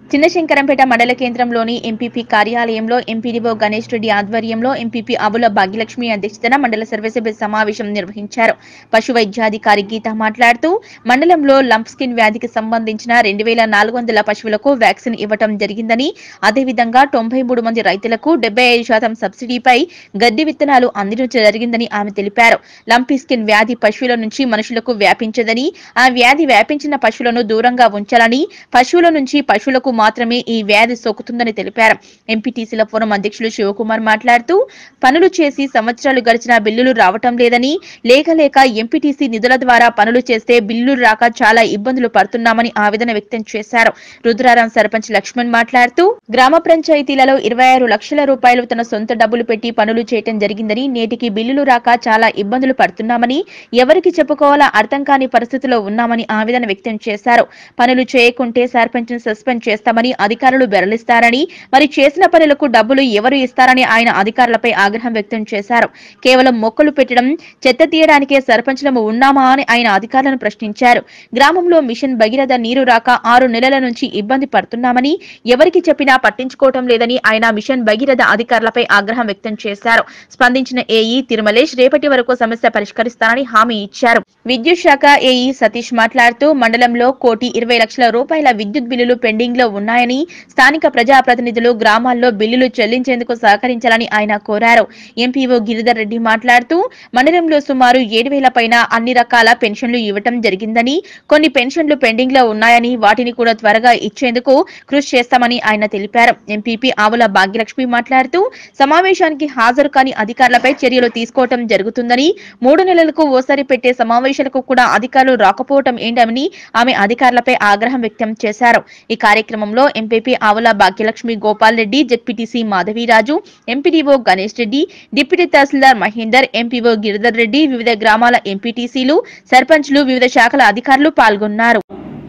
చిన్నశంకరంపేట మండల కేంద్రంలోని ఎంపీపీ కార్యాలయంలో ఎంపీడీఓ గణేష్ రెడ్డి ఆధ్వర్యంలో ఎంపీపీ అబుల భాగ్యలక్ష్మి అధ్యక్షతన మండల సర్వసభ్య సమావేశం నిర్వహించారు పశు వైద్యాధికారి గీత మాట్లాడుతూ మండలంలో లంప్ స్కిన్ వ్యాధికి సంబంధించిన రెండు వేల నాలుగు వందల పశువులకు వ్యాక్సిన్ ఇవ్వటం జరిగిందని అదేవిధంగా తొంభై మూడు మంది రైతులకు డెబ్బై ఐదు శాతం సబ్సిడీపై గడ్డి విత్తనాలు అందించడం జరిగిందని ఆమె తెలిపారు లంపీ స్కిన్ వ్యాధి పశువుల నుంచి మనుషులకు వ్యాపించదని ఆ వ్యాధి వ్యాపించిన పశువులను దూరంగా ఉంచాలని పశువుల నుంచి పశువులకు మాత్రమే ఈ వ్యాధి సోకుతుందని తెలిపారు ఎంపీటీసీల ఫోరం అధ్యక్షులు శివకుమార్ మాట్లాడుతూ పనులు చేసి సంవత్సరాలు గడిచిన బిల్లులు రావటం లేదని లేక లేక ఎంపీటీసీ నిధుల ద్వారా పనులు చేస్తే బిల్లులు రాక చాలా ఇబ్బందులు పడుతున్నామని ఆవేదన వ్యక్తం చేశారు రుద్రారం సర్పంచ్ లక్ష్మణ్ మాట్లాడుతూ గ్రామ పంచాయతీలలో ఇరవై ఆరు లక్షల రూపాయలు తన సొంత డబ్బులు పెట్టి పనులు చేయటం జరిగిందని నేటికి బిల్లులు రాక చాలా ఇబ్బందులు పడుతున్నామని ఎవరికి చెప్పుకోవాలా అర్థం కాని పరిస్థితిలో ఉన్నామని ఆవేదన వ్యక్తం చేశారు పనులు చేయకుంటే సర్పంచ్ సస్పెండ్ చేస్తామని అధికారులు బెరలిస్తారని మరి చేసిన పనులకు డబ్బులు ఎవరు ఇస్తారని ఆయన అధికారులపై ఆగ్రహం వ్యక్తం చేశారు కేవలం మొక్కలు పెట్టడం చెత్త తీయడానికే సర్పంచ్లము ఉన్నామా అని ఆయన అధికారులను ప్రశ్నించారు గ్రామంలో మిషన్ భగీరథ నీరు రాక ఆరు నెలల నుంచి ఇబ్బంది పడుతున్నామని ఎవరికి చెప్పినా పట్టించుకోవటం లేదని ఆయన మిషన్ భగీరథ అధికారులపై ఆగ్రహం వ్యక్తం చేశారు స్పందించిన ఏఈ తిరుమలేష్ రేపటి వరకు సమస్య పరిష్కరిస్తానని హామీ ఇచ్చారు విద్యుత్ శాఖ ఏఈ సతీష్ మాట్లాడుతూ మండలంలో కోటి ఇరవై లక్షల రూపాయల విద్యుత్ బిల్లులు పెండింగ్ లో ఉన్నాయని స్థానిక ప్రజాప్రతినిధులు గ్రామాల్లో బిల్లులు చెల్లించేందుకు సహకరించాలని ఆయన కోరారు ఎంపీఓ గిరిధర్ రెడ్డి మాట్లాడుతూ మండలంలో సుమారు ఏడు వేల పైన అన్ని రకాల పెన్షన్లు ఇవ్వటం జరిగిందని కొన్ని పెన్షన్లు పెండింగ్ లో ఉన్నాయని వాటిని కూడా త్వరగా ఇచ్చేందుకు కృషి చేస్తామని ఆయన తెలిపారు ఎంపీపీ ఆవుల భాగ్యలక్ష్మి మాట్లాడుతూ సమావేశానికి హాజరు కాని అధికారులపై చర్యలు తీసుకోవటం జరుగుతుందని మూడు నెలలకు ఓసారి పెట్టే సమావేశాలకు కూడా అధికారులు రాకపోవటం ఏంటని ఆమె అధికారులపై ఆగ్రహం వ్యక్తం చేశారు ఈ కార్యక్రమంలో MPP Avula Bhagyalakshmi Gopal Reddy ZPTC Madhaviraju MPDO Ganesh Reddy deputy tahsildar Mahender MPO Giridhar Reddy వివిధ గ్రామాల ఎంపీటీసీలు సర్పంచ్లు వివిధ శాఖల అధికారులు పాల్గొన్నారు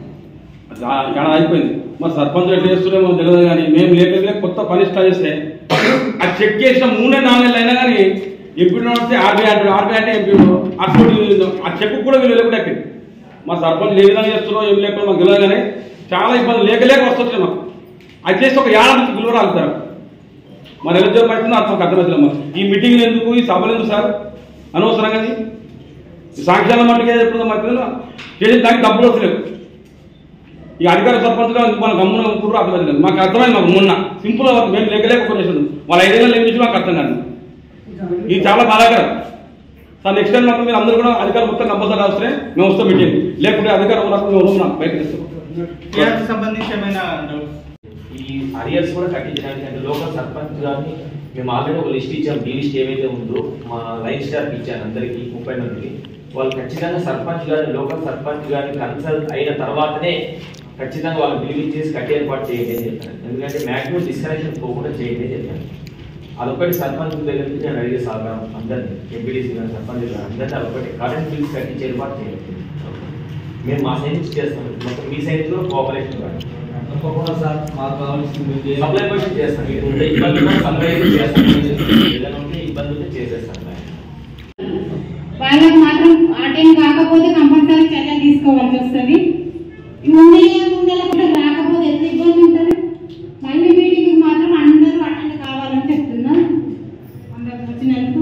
చా- చాలా అయిపోయింది మా సర్పంచ్ ఎట్లా చేస్తున్నామో తెలియదు కానీ మేము లేకపోతే కొత్త పని స్టార్ట్ చేస్తే అది చెక్ చేసిన మూడే నాలుగు నెలలు అయినా కానీ ఎంపీ వస్తే ఆర్బీఐ అంటాడు ఆర్బీఐ అంటే ఎంపీ అప్పుడు ఆ చెక్ కూడా వీళ్ళు లేకుండా ఎక్కింది మా సర్పంచ్ ఏ విధంగా చేస్తున్నారో ఏం లేకుండా మాకు తెలియదు కానీ చాలా ఇబ్బంది లేక లేక వస్తుంది మాకు అది చేసి ఒక ఏడాది బిల్లు రాలుతారు మరి ఎలా జరుగుతుందో అర్థం అర్థమవుతుంది మరి ఈ మీటింగ్లు ఎందుకు ఈ సభలు ఎందుకు సార్ అనవసరంగా ఇది? ఈ సాంక్షాల మట్టుకే చెప్తుందో మాకు తెలియదు చేసిన దానికి డబ్బులు వస్తలేవు ఈ అధికార సర్పంచ్గా మన గమ్మున కుర్రు అర్థమైంది మాకు అర్థమైంది మాకు మొన్న సింపుల్ మేము లేకలేక కొనేసాడు వాళ్ళ ఐదేళ్ళు ఏం చేసి మాకు అర్థం కాదు ఇది చాలా బాధాకరం సార్ నెక్స్ట్ టైం మాత్రం మీరు అందరూ కూడా అధికారులు మొత్తం కంపల్సరీ వస్తే మేము వస్తాం మీటింగ్ లేకుంటే అధికారం ఉన్నప్పుడు మేము ఉన్నాం బయటకు ఇస్తాం క్యాబ్ సంబంధించి ఏమైనా డౌట్స్ ఈ అరియర్స్ కూడా కట్టించడానికి అంటే లోకల్ సర్పంచ్ గారిని మేము ఆల్రెడీ ఒక లిస్ట్ ఇచ్చాం బీ లిస్ట్ ఏవైతే ఉందో మా లైన్ స్టార్కి ఇచ్చాను అందరికి ముప్పై మందికి వాళ్ళు ఖచ్చితంగా సర్పంచ్ గారిని లోకల్ సర్పంచ్ గారిని కన్సల్ట్ అయిన తర్వాతనే ఖచ్చితంగా వాళ్ళు బిల్ ఇచ్చేసి కట్టి ఏర్పాటు చేయండి అని చెప్పాను ఎందుకంటే మ్యాక్సిమం డిస్కనెక్షన్ పోకుండా చేయండి అని చెప్పాను అదొకటి సర్పంచ్ దగ్గర నుంచి నేను అడిగే సహకారం అందరినీ ఎంపీడీసీ గారు సర్పంచ్ గారు అందరినీ అదొకటి కరెంట్ బిల్స్ కట్టించి ఏర్పాటు చేయండి మేము మా సైడ్ నుంచి చేస్తాం మొత్తం మీ సైడ్ కూడా కోఆపరేషన్ కానీ తప్పకుండా సార్ మాకు కావాల్సింది సప్లై క్వశ్చన్ చేస్తాం మీకు ఉంటే ఇబ్బంది ఉంటే సప్లై చేస్తాం ఏదైనా ఉంటే ఇబ్బంది ఉంటే చేసేస్తాం వాళ్ళకి మాత్రం అటెండ్ కాకపోతే కంపల్సరీ చర్యలు తీసుకోవాల్సి వస్తుంది ముందే ముందర కూడా రాకపోతే ఎంత ఇబ్బంది ఉంటుంది మళ్ళీ మీటింగ్ మాత్రం అందరూ అటెండ్ కావాలని చెప్తున్నా అందరు వచ్చినందుకు